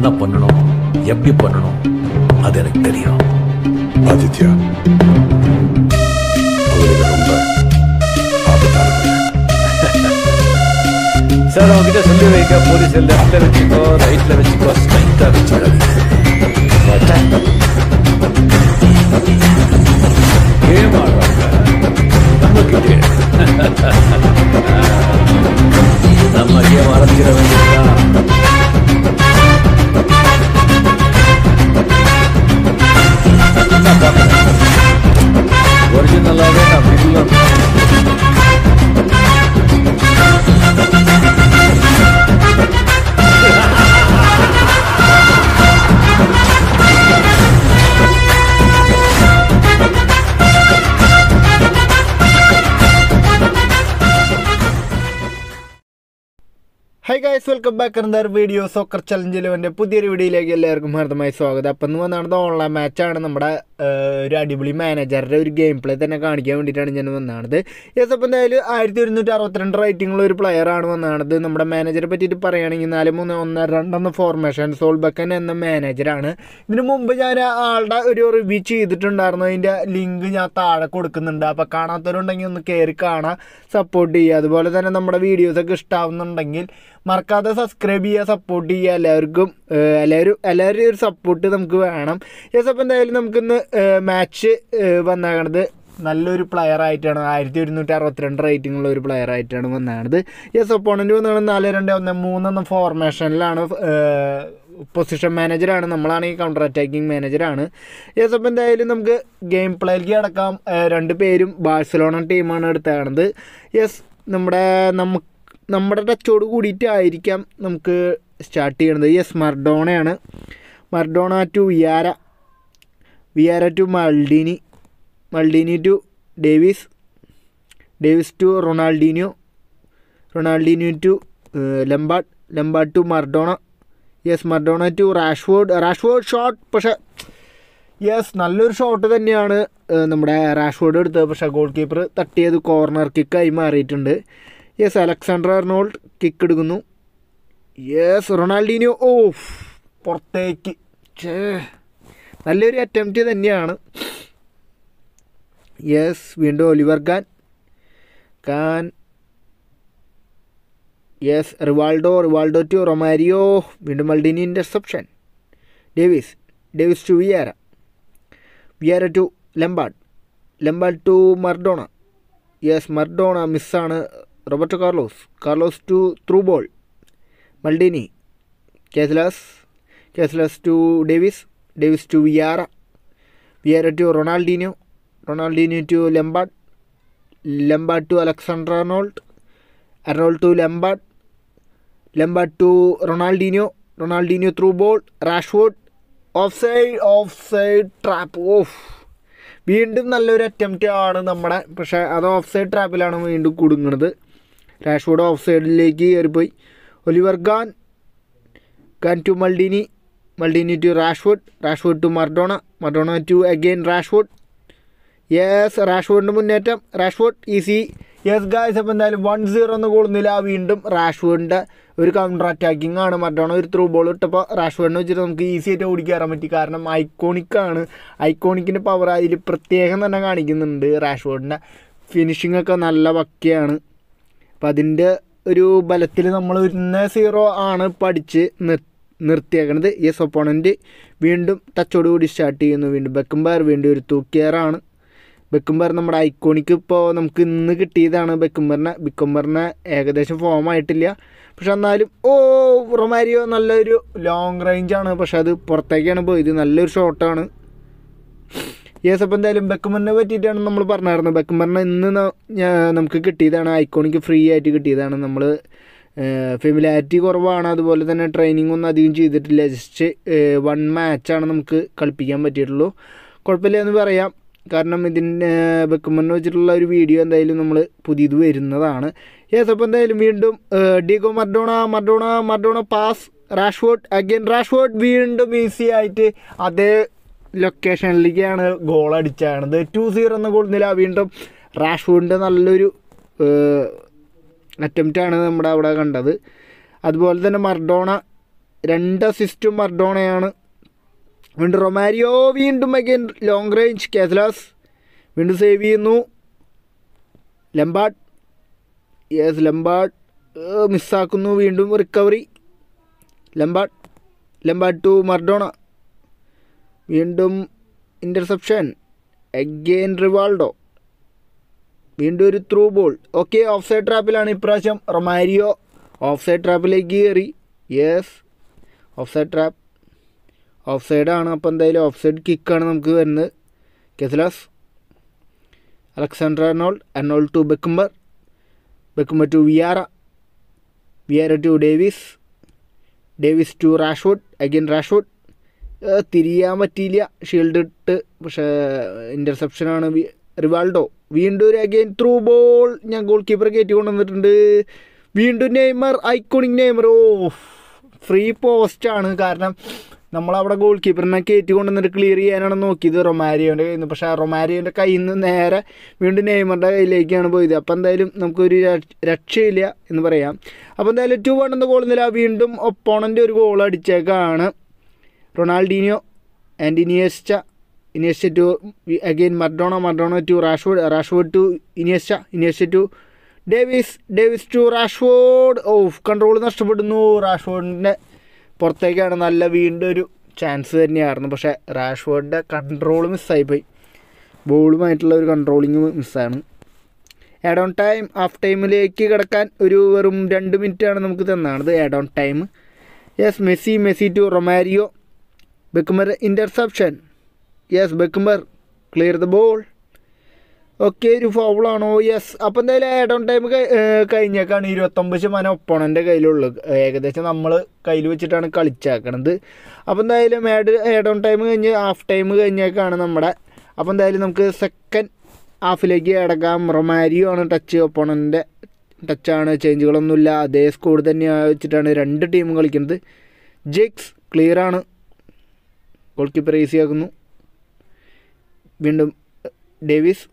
என்ன பண்ணணும் எப்படி பண்ணணும் அது எனக்கு தெரியும் ஆதித்யா அவனுக்கு ரொம்ப ஆபத்தானவங்க சார் அவங்ககிட்ட சொல்லி வைக்க போலீஸ் லெஃப்ட்ல வச்சுக்கோ ரைட்ல வச்சுக்கோ ஸ்ட்ரைட்டா வச்சுக்காதீங்க கேம் ஆடுறாங்க நம்ம கிட்டே நம்ம கேம் ஆரம்பிக்கிற வேண்டியதுதான் ஒரிஜினலாகவே நான் middle hi guys welcome back another video soccer challenge ഇലവൻ്റെ പുതിയൊരു വീഡിയോയിലേക്ക് എല്ലാവർക്കും ഹാർദമായി സ്വാഗതം അപ്പം ഇന്ന് നടന്ന ഓൺലൈൻ മാച്ചാണ് നമ്മുടെ ഏഹ്, ഒരു അടിപൊളി മാനേജറുടെ ഒരു ഗെയിം പ്ലേ തന്നെ കാണിക്കാൻ വേണ്ടിയിട്ടാണ് ഞാൻ വന്നതാണത് യെസ് അപ്പം എന്തായാലും ആയിരത്തി ഒരുന്നൂറ്റി അറുപത്തിരണ്ട് റേറ്റിംഗുള്ള ഒരു പ്ലെയറാണ് വന്നതാണത് നമ്മുടെ മാനേജറെ പറ്റിയിട്ട് പറയുകയാണെങ്കിൽ നാല് മൂന്ന് ഒന്ന് രണ്ടെന്ന ഫോർമേഷൻ സോൾബക്കൻ എന്ന മാനേജറാണ് ഇതിനു മുമ്പ് ഞാൻ ആ ആളുടെ ഒരു റിവ്യൂ ചെയ്തിട്ടുണ്ടായിരുന്നു അതിൻ്റെ ലിങ്ക് ഞാൻ താഴെ കൊടുക്കുന്നുണ്ട് അപ്പോൾ കാണാത്തവരുണ്ടെങ്കിൽ ഒന്ന് കയറി കാണാൻ സപ്പോർട്ട് ചെയ്യുക അതുപോലെ തന്നെ നമ്മുടെ വീഡിയോസൊക്കെ ഇഷ്ടാവുന്നുണ്ടെങ്കിൽ മറക്കാതെ സബ്സ്ക്രൈബ് ചെയ്യുക സപ്പോർട്ട് ചെയ്യുക എല്ലാവർക്കും ഏഹ്, എല്ലാവരും എല്ലാവരുടെയും ഒരു സപ്പോർട്ട് നമുക്ക് വേണം യെസ് അപ്പോൾ എന്തായാലും നമുക്കിന്ന് മാച്ച് വന്നേക്കണത് നല്ലൊരു പ്ലെയർ ആയിട്ടാണ് ആയിരത്തി ഒരുന്നൂറ്റി അറുപത്തിരണ്ട് റേറ്റിംഗ് ഉള്ള ഒരു പ്ലെയർ ആയിട്ടാണ് വന്നത് യെസ് ഒപ്പോണൻറ്റ് വന്നത് നാല് രണ്ട് ഒന്ന് മൂന്നെന്ന ഫോർമേഷനിലാണ് പൊസിഷൻ മാനേജറാണ് നമ്മളാണെങ്കിൽ കൗണ്ടർ അറ്റാക്കിംഗ് മാനേജറാണ് യെസ് അപ്പോൾ എന്തായാലും നമുക്ക് ഗെയിം പ്ലേയിലേക്ക് അടക്കാം ഏഹ്, രണ്ട് പേരും ബാഴ്സലോണ ടീമാണ് എടുത്തേക്കണത് യെസ് നമ്മുടെ നമുക്ക് നമ്മുടെ ടച്ചോട് കൂടിയിട്ടായിരിക്കാം നമുക്ക് സ്റ്റാർട്ട് ചെയ്യണത് യെസ് മർഡോണയാണ് Maradona to Vieira Vieira to Maldini Maldini to Davies Davies to Ronaldinho Ronaldinho to Lampard Lampard to Maradona yes Maradona to Rashford Rashford shot പക്ഷേ യെസ് നല്ലൊരു ഷോട്ട് തന്നെയാണ് ഏഹ്, നമ്മുടെ റാഷ്വേർഡ് എടുത്തത് പക്ഷേ ഗോൾ കീപ്പർ തട്ടിയത് കോർണർ കിക്കായി മാറിയിട്ടുണ്ട് യെസ് അലക്സാണ്ടർ അർണോൾഡ് കിക്ക് എടുക്കുന്നു യെസ് റൊണാൾഡീനിയോ ഓ പുറത്തേക്ക് ഛേ നല്ലൊരു അറ്റംപ്റ്റ് തന്നെയാണ് യെസ് വീണ്ടും Oliver Kahn Kahn yes Rivaldo Rivaldo to Romario വീണ്ടും Maldini interception Davies Davies to Vieira Vieira to Lampard Lampard to Maradona yes Maradona മിസ്സാണ് Roberto Carlos Carlos to through ball Maldini Casillas Casillas to Davies Davies to Vieira Vieira to Ronaldinho Ronaldinho to Lampard Lampard to Alexander Arnold Arnold to Lampard Lampard to Ronaldinho Ronaldinho through ball Rashford offside offside trap off വീണ്ടും നല്ലൊരു attempt ആണ് നമ്മുടെ പക്ഷേ അത് of offside ട്രാപ്പിലാണ് വീണ്ടും കുടുങ്ങുന്നത് Rashford off സൈഡിലേക്ക് കയറിപ്പോയി Oliver Kahn Kahn to Maldini Maldini to Rashford Rashford to Maradona Maradona to again Rashford yes റാഷ്വുഡിൻ്റെ മുന്നേറ്റം റാഷ്വുഡ് ഈസി യെസ് ഗായ്സ് അപ്പോൾ എന്തായാലും വൺ സീറോ എന്ന് കൂടുന്നില്ല വീണ്ടും റാഷ്വുഡിൻ്റെ ഒരു കൗണ്ടർ അറ്റാക്കിംഗ് ആണ് മറ്റോണ ഒരു ത്രൂ ബോൾ ഇട്ടപ്പോൾ റാഷ്വുഡിനെ വെച്ചിട്ട് നമുക്ക് ഈസി ആയിട്ട് ഓടിക്കയറാൻ പറ്റി കാരണം ഐക്കോണിക്കാണ് ഐക്കോണിക്കിൻ്റെ പവർ അതിൽ പ്രത്യേകം തന്നെ കാണിക്കുന്നുണ്ട് റാഷ്വുഡിൻ്റെ ഫിനിഷിംഗ് ഒക്കെ നല്ല പക്കയാണ് അപ്പം അതിൻ്റെ ഒരു ബലത്തിൽ നമ്മൾ ഒന്ന് സീറോ ആണ് പഠിച്ച് നിർ നിർത്തിയേക്കണത് യെസ് ഒപ്പോണൻറ്റ് വീണ്ടും ടച്ചോട് കൂടി സ്റ്റാർട്ട് ചെയ്യുന്നു വീണ്ടും ബെക്കുംബാർ വീണ്ടും ഒരു തൂക്കിയാറാണ് ബെക്കുംബർ നമ്മുടെ ഐക്കോണിക്ക് ഇപ്പോൾ നമുക്ക് ഇന്ന് കിട്ടിയതാണ് ബെക്കുംബറിനെ ബെക്കുംബറിനെ ഏകദേശം ഫോം ആയിട്ടില്ല പക്ഷെ എന്നാലും ഓ റൊമാരിയോ നല്ലൊരു ലോങ് റേഞ്ചാണ് പക്ഷെ അത് പുറത്തേക്കാണ് പോയത് നല്ലൊരു ഷോട്ടാണ് യെസ് അപ്പോൾ എന്തായാലും ബെക്കുമറിനെ പറ്റിയിട്ടാണ് നമ്മൾ പറഞ്ഞായിരുന്നത് ബെക്കുമറിനെ ഇന്ന് ന- ഞാ- നമുക്ക് കിട്ടിയതാണ് ഐക്കോണിക്ക് ഫ്രീ ആയിട്ട് കിട്ടിയതാണ് നമ്മൾ ഫെമിലാരിറ്റി കുറവാണ് അതുപോലെ തന്നെ ട്രെയിനിങ് ഒന്നും അധികം ചെയ്തിട്ടില്ല ജസ്റ്റ് വൺ മാച്ചാണ് നമുക്ക് കളിപ്പിക്കാൻ പറ്റിയിട്ടുള്ളൂ കുഴപ്പമില്ല എന്ന് പറയാം കാരണം ഇതിൻ്റെ ബെക്കുമറിനെ വെച്ചിട്ടുള്ള ഒരു വീഡിയോ എന്തായാലും നമ്മൾ പുതിയത് വരുന്നതാണ് യെസ് അപ്പോൾ എന്തായാലും വീണ്ടും Diego Maradona Maradona Maradona pass Rashford again Rashford വീണ്ടും ഈസി ആയിട്ട് അതേ ലൊക്കേഷനിലേക്കാണ് ഗോൾ അടിച്ചാണത് ടു സീറോ എന്ന ഗോൾ നില വീണ്ടും റാഷ്വുഡിൻ്റെ നല്ലൊരു അറ്റംപ്റ്റ് ആണ് നമ്മുടെ അവിടെ കണ്ടത് അതുപോലെ തന്നെ മർഡോണ രണ്ട് അസിസ്റ്റും മർഡോണയാണ് വീണ്ടും റൊമാരിയോ വീണ്ടും അഗൈൻ ലോങ് റേഞ്ച് കേസലാസ് വീണ്ടും സേവ് ചെയ്യുന്നു ലംബാഡ് യെസ് ലംബാഡ് മിസ്സാക്കുന്നു വീണ്ടും recovery Lampard Lampard to Maradona വീണ്ടും ഇൻ്റർസെപ്ഷൻ അഗെയിൻ റിവാൾഡോ വീണ്ടും ഒരു through ball okay offside ട്രാപ്പിലാണ് ഇപ്രാവശ്യം റൊമാരിയോ ഓഫ് സൈഡ് ട്രാപ്പിലേക്ക് കയറി yes offside trap off സൈഡാണ് അപ്പോൾ എന്തായാലും ഓഫ് സൈഡ് കിക്കാണ് നമുക്ക് വരുന്നത് Casillas Alexander Arnold Arnold to Beckenbauer Beckenbauer to Vieira Vieira to Davies Davies to Rashford again Rashford തിരിയാൻ പറ്റിയില്ല ഷീൽഡ് ഇട്ട് പക്ഷേ ഇൻ്റർസെപ്ഷനാണ് റിവാൾഡോ വീണ്ടും ഒരു അഗൈൻ ത്രൂ ബോൾ ഞാൻ ഗോൾ കീപ്പർ കയറ്റി കൊണ്ടുവന്നിട്ടുണ്ട് വീണ്ടും നെയ്മർ ഐക്കോണിക് നെയ്മർ ഓ ഫ്രീ പോസ്റ്റാണ് കാരണം നമ്മളവിടെ ഗോൾ കീപ്പറിനെ കയറ്റി കൊണ്ടുവന്നിട്ട് ക്ലിയർ ചെയ്യാനാണ് നോക്കിയത് റൊമാരിയോൻ്റെ കയ്യിൽ നിന്ന് പക്ഷേ ആ റൊമാരിയോൻ്റെ കയ്യിൽ നിന്ന് നേരെ വീണ്ടും നെയ്മറിൻ്റെ കയ്യിലേക്കാണ് പോയത് അപ്പോൾ എന്തായാലും നമുക്കൊരു ര- രക്ഷയില്ല എന്ന് പറയാം അപ്പോൾ എന്തായാലും ടു വൺ എന്ന ഗോൾ നില വീണ്ടും ഒപ്പോണൻ്റെ ഒരു ഗോൾ അടിച്ചേക്കാണ് Ronaldinho and Iniesta Iniesta to again Maradona Maradona to Rashford Rashford to Iniesta Iniesta to Davies Davies to Rashford ഓ കൺട്രോൾ നഷ്ടപ്പെടുന്നു റാഷ്വോഡിൻ്റെ പുറത്തേക്കാണ് നല്ല വീണ്ടും ഒരു ചാൻസ് തന്നെയായിരുന്നു പക്ഷേ റാഷ്വോഡിൻ്റെ കൺട്രോൾ മിസ്സായിപ്പോയി ബോളുമായിട്ടുള്ള ഒരു കൺട്രോളിങ് മിസ്സാണ് ആഡ് ഓൺ ടൈം ഹാഫ് ടൈമിലേക്ക് കിടക്കാൻ ഒരു വെറും രണ്ട് മിനിറ്റാണ് നമുക്ക് തന്നാണത് add on time yes Messi Messi to Romario Beckenbauer interception yes Beckenbauer clear the ball okay ഒരു ഫൗളാണോ യെസ് അപ്പോൾ എന്തായാലും ആഡ് ഓൺ ടൈം കഴിഞ്ഞേക്കാണ് ഇരുപത്തൊമ്പത് ശതമാനം ഒപ്പോണൻ്റെ കയ്യിലുള്ളത് ഏകദേശം നമ്മൾ കയ്യിൽ വെച്ചിട്ടാണ് കളിച്ചേക്കണത് അപ്പോൾ എന്തായാലും ആഡ് ആഡ് ഓൺ ടൈം കഴിഞ്ഞ് ഹാഫ് ടൈം കഴിഞ്ഞേക്കാണ് നമ്മുടെ അപ്പോൾ എന്തായാലും നമുക്ക് സെക്കൻഡ് ഹാഫിലേക്ക് കിടക്കാം റൊമാരിയോ ആണ് ടച്ച് ഒപ്പോണൻ്റെ ടച്ചാണ് ചേഞ്ചുകളൊന്നുമില്ല അതേ സ്കോഡ് തന്നെ വെച്ചിട്ടാണ് രണ്ട് ടീമും കളിക്കുന്നത് ജെക്സ് ക്ലിയറാണ് ഗോൾ കീപ്പർ ഈസി ആക്കുന്നു വീണ്ടും Davies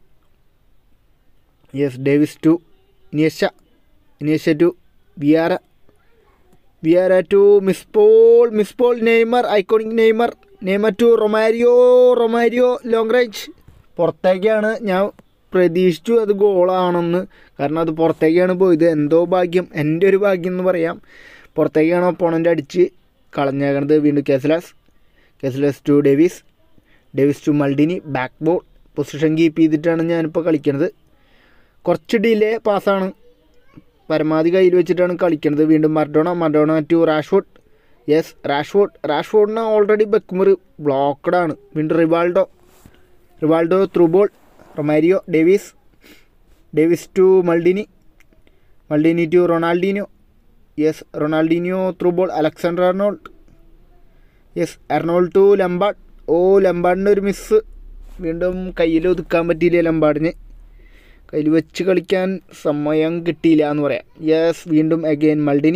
yes Davies to Iniesta Iniesta to Vieira Vieira to മിസ്പോൾ മിസ്പോൾ Neymar iconic Neymar Neymar to Romario Romario long range പുറത്തേക്കാണ് ഞാൻ പ്രതീക്ഷിച്ചു അത് ഗോളാണെന്ന് കാരണം അത് പുറത്തേക്കാണ് പോയത് എന്തോ ഭാഗ്യം എൻ്റെ ഒരു ഭാഗ്യം എന്ന് പറയാം പുറത്തേക്കാണ് ഒപ്പോണൻ്റ് അടിച്ച് കളഞ്ഞേക്കണത് വീണ്ടും Casillas Casillas to Davies Davies to Maldini back ball position keep ചെയ്തിട്ടാണ് ഞാനിപ്പോൾ കളിക്കുന്നത് കുറച്ച് ഡിലേ പാസ്സാണ് പരമാവധി കയ്യിൽ വെച്ചിട്ടാണ് കളിക്കുന്നത് വീണ്ടും Maradona Maradona to Rashford yes Rashford റാഷ്വുഡിന് ഓൾറെഡി ബെക്കുമർ ബ്ലോക്കഡ് ആണ് വീണ്ടും Rivaldo Rivaldo through ball Romario Davies Davies to Maldini Maldini to Ronaldinho yes Ronaldinho through ball Alexander Arnold yes Arnold to Lampard ഓ ലംബാഡിൻ്റെ ഒരു miss വീണ്ടും കയ്യിൽ ഒതുക്കാൻ പറ്റിയില്ല ലംബാഡിന് കയ്യിൽ വെച്ച് കളിക്കാൻ സമയം കിട്ടിയില്ല എന്ന് പറയാം യെസ് വീണ്ടും again Maldini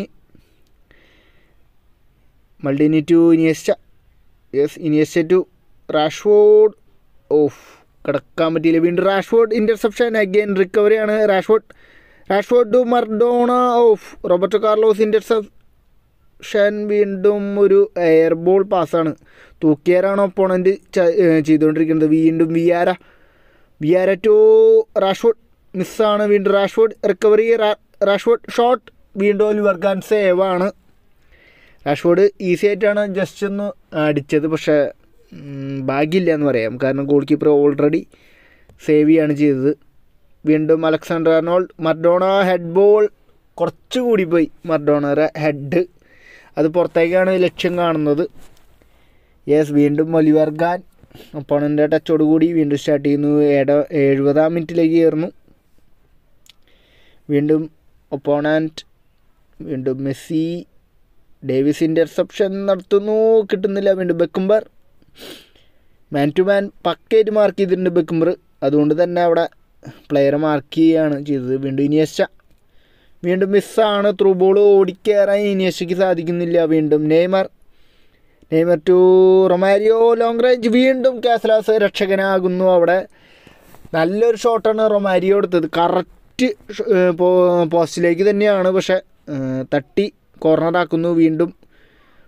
Maldini to Iniesta yes Iniesta to Rashford off കിടക്കാൻ പറ്റിയില്ല വീണ്ടും റാഷ്വോഡ് ഇൻ്റർസെപ്ഷൻ അഗെയിൻ റിക്കവറിയാണ് Rashford Rashford to Maradona off Roberto Carlos interception വീണ്ടും ഒരു എയർ ബോൾ പാസ്സാണ് തൂക്കിയാരാണ് ഒപ്പോണൻറ്റ് ചെയ്തുകൊണ്ടിരിക്കുന്നത് വീണ്ടും വിയാര വിയാര ടു റാഷ്വുഡ് മിസ്സാണ് വീണ്ടും റാഷ്വുഡ് റിക്കവറി റാഷ്വുഡ് ഷോട്ട് വീണ്ടും ഒലിവർ ഖാൻ സേവാണ് റാഷ്വുഡ് ഈസി ആയിട്ടാണ് ജസ്റ്റ് ഒന്ന് അടിച്ചത് പക്ഷേ ഉം, ഭാഗ്യമില്ല എന്ന് പറയാം കാരണം ഗോൾ കീപ്പർ ഓൾറെഡി സേവ് ചെയ്യാണ് ചെയ്തത് വീണ്ടും Alexander Arnold Maradona head ball കുറച്ച് കൂടിപ്പോയി മർഡോണയുടെ ഹെഡ് അത് പുറത്തേക്കാണ് ലക്ഷ്യം കാണുന്നത് യെസ് വീണ്ടും ഒലിവർ ഖാൻ ഒപ്പോണൻ്റെ ടച്ചോട് കൂടി വീണ്ടും സ്റ്റാർട്ട് ചെയ്യുന്നു ഏഴ എഴുപതാം മിനിറ്റിലേക്ക് കയറുന്നു വീണ്ടും ഒപ്പോണൻറ്റ് വീണ്ടും മെസ്സി ഡേവിസ് ഇൻ്റർസെപ്ഷൻ നടത്തുന്നു കിട്ടുന്നില്ല വീണ്ടും ബെക്കുംബർ മാൻ ടു മാൻ പക്കയായിട്ട് മാർക്ക് ചെയ്തിട്ടുണ്ട് ബെക്കുംബർ അതുകൊണ്ട് തന്നെ അവിടെ പ്ലെയറെ മാർക്ക് ചെയ്യുകയാണ് ചെയ്തത് വീണ്ടും ഇനിയസ്റ്റ വീണ്ടും മിസ്സാണ് ത്രൂ ബോൾ ഓടിക്കയറാൻ ഇനിയസ്റ്റയ്ക്ക് സാധിക്കുന്നില്ല വീണ്ടും Neymar Neymar to Romario long range വീണ്ടും കാസലാസ് രക്ഷകനാകുന്നു അവിടെ നല്ലൊരു ഷോട്ടാണ് റൊമാരിയോ എടുത്തത് കറക്റ്റ് പോസ്റ്റിലേക്ക് തന്നെയാണ് പക്ഷെ ഏഹ്, തട്ടി കോർണറാക്കുന്നു വീണ്ടും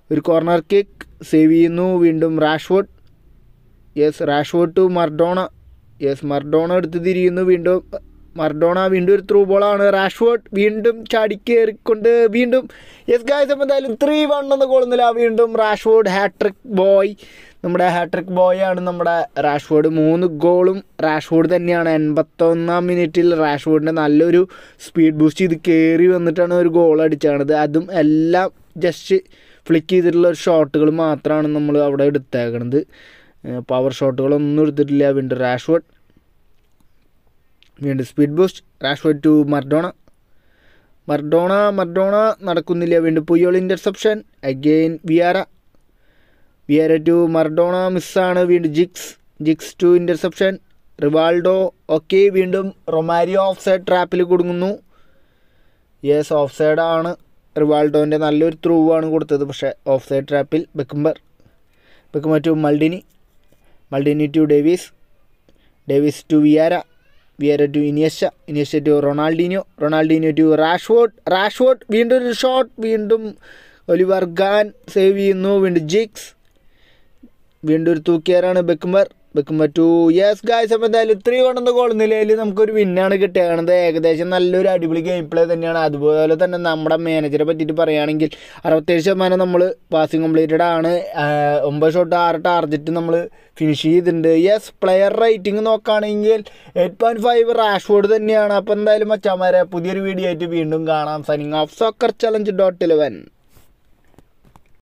ഒരു കോർണർ കിക്ക് സേവ് ചെയ്യുന്നു വീണ്ടും Rashford yes Rashford to Maradona yes Maradona എടുത്ത് തിരിയുന്നു വീണ്ടും മർഡോണ വീണ്ടും ഒരു ത്രൂ ബോളാണ് റാഷ്വേർഡ് വീണ്ടും ചാടിക്കേറിക്കൊണ്ട് വീണ്ടും യെസ് ഗായ്സ് അപ്പോൾ എന്തായാലും ത്രീ വൺ എന്ന് കൊള്ളുന്നില്ല വീണ്ടും റാഷ്വേർഡ് ഹാട്രിക് ബോയ് നമ്മുടെ ഹാട്രിക് ബോയ് ആണ് നമ്മുടെ റാഷ്വേർഡ് മൂന്ന് ഗോളും റാഷ്വേർഡ് തന്നെയാണ് എൺപത്തൊന്നാം മിനിറ്റിൽ റാഷ്വേർഡിൻ്റെ നല്ലൊരു സ്പീഡ് ബൂസ്റ്റ് ചെയ്ത് കയറി വന്നിട്ടാണ് ഒരു ഗോൾ അടിച്ചാണത് അതും എല്ലാം ജസ്റ്റ് ഫ്ലിക്ക് ചെയ്തിട്ടുള്ള ഒരു ഷോട്ടുകൾ മാത്രമാണ് നമ്മൾ അവിടെ എടുത്തേക്കണത് പവർ ഷോട്ടുകളൊന്നും എടുത്തിട്ടില്ല വീണ്ടും റാഷ്വേർഡ് വീണ്ടും speed boost Rashford to Maradona Maradona Maradona നടക്കുന്നില്ല വീണ്ടും Puyol interception again Vieira Vieira to Maradona മിസ്സാണ് വീണ്ടും ജിക്സ് ജിക്സ് ടു ഇൻ്റർസെപ്ഷൻ റിവാൾഡോ ഓക്കെ വീണ്ടും റൊമാരിയോ ഓഫ് സൈഡ് ട്രാപ്പിൽ കൊടുങ്ങുന്നു യെസ് ഓഫ് സൈഡാണ് റിവാൾഡോൻ്റെ നല്ലൊരു ത്രൂ ആണ് കൊടുത്തത് പക്ഷേ ഓഫ് സൈഡ് ട്രാപ്പിൽ Beckenbauer Beckenbauer to Maldini Maldini to Davies Davies to Vieira Vieira to Iniesta Iniesta to Ronaldinho Ronaldinho to Rashford Rashford വീണ്ടും ഒരു ഷോട്ട് വീണ്ടും ഒലിവർ ഗാൻ സേവ് ചെയ്യുന്നു വീണ്ടും ജിക്സ് വീണ്ടും ഒരു തൂക്കിയാരാണ് Beckenbauer Beckenbauer to yes guys അപ്പോൾ എന്തായാലും ത്രീ കൊണ്ടെന്ന് ഗോൾ നിലയിൽ നമുക്കൊരു വിന്നാണ് കിട്ടുകയാണത് ഏകദേശം നല്ലൊരു അടിപൊളി ഗെയിം പ്ലേ തന്നെയാണ് അതുപോലെ തന്നെ നമ്മുടെ മാനേജറെ പറ്റിയിട്ട് പറയുകയാണെങ്കിൽ അറുപത്തേഴ് ശതമാനം നമ്മൾ പാസിംഗ് കംപ്ലീറ്റഡ് ആണ് ആഹ് ഒമ്പത് ഷോട്ട് ആറ് ടാർജറ്റ് നമ്മൾ ഫിനിഷ് ചെയ്തിട്ടുണ്ട് യെസ് പ്ലെയർ റേറ്റിംഗ് നോക്കുകയാണെങ്കിൽ എയ്റ്റ് പോയിൻറ്റ് ഫൈവ് റാഷ്ഫോർഡ് തന്നെയാണ് അപ്പോൾ എന്തായാലും മച്ചാമാരെ പുതിയൊരു വീഡിയോ ആയിട്ട് വീണ്ടും കാണാം signing off soccer challenge dot Eleven